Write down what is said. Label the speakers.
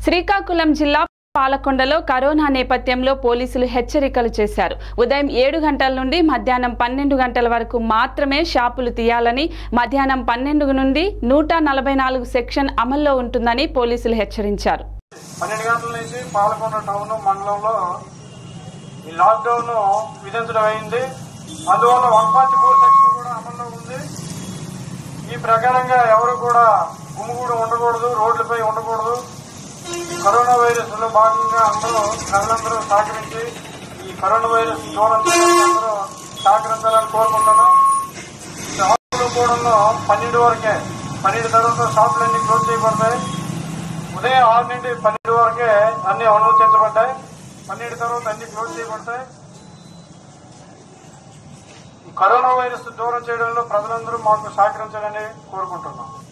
Speaker 1: శ్రీకాకుళం జిల్లా పాలకొండలో కరోనా నేపథ్యంలో పోలీసులు హెచ్చరికలు చేశారు ఉదయం ఏడు గంటల నుండి మధ్యాహ్నం పన్నెండు గంటల వరకు మాత్రమే షాపులు తీయాలని మధ్యాహ్నం పన్నెండు నుండి నూట నలభై నాలుగు సెక్షన్ అమల్లో ఉంటుందని పోలీసులు హెచ్చరించారు
Speaker 2: పన్నెండు గంటల నుంచి పాలకొండ టౌన్ మండలంలో ఈ లాక్డౌన్ విధించడం అయింది అందువల్ల వన్ ఫార్టీ ఫోర్ సెక్షన్ కూడా అమల్లో ఉంది ఈ ప్రకారంగా ఎవరు కూడా గుమ్ముగూడు ఉండకూడదు రోడ్లపై ఉండకూడదు ఈ కరోనా వైరస్ లో భాగంగా అందరూ ప్రజలందరూ సహకరించి ఈ కరోనా వైరస్ దూరం చేయడానికి అందరూ సహకరించాలని కోరుకుంటున్నాం షాపులు కూడా పన్నెండు వరకే పన్నెండు తర్వాత షాపులన్నీ క్లోజ్ చేయబడతాయి ఉదయం ఆరు నుండి పన్నెండు వరకే అన్ని అనుమతించబడ్డాయి పన్నెండు తర్వాత అన్ని క్లోజ్ చేయబడతాయి ఈ కరోనా వైరస్ దూరం చేయడంలో ప్రజలందరూ మాకు సహకరించాలని కోరుకుంటున్నాం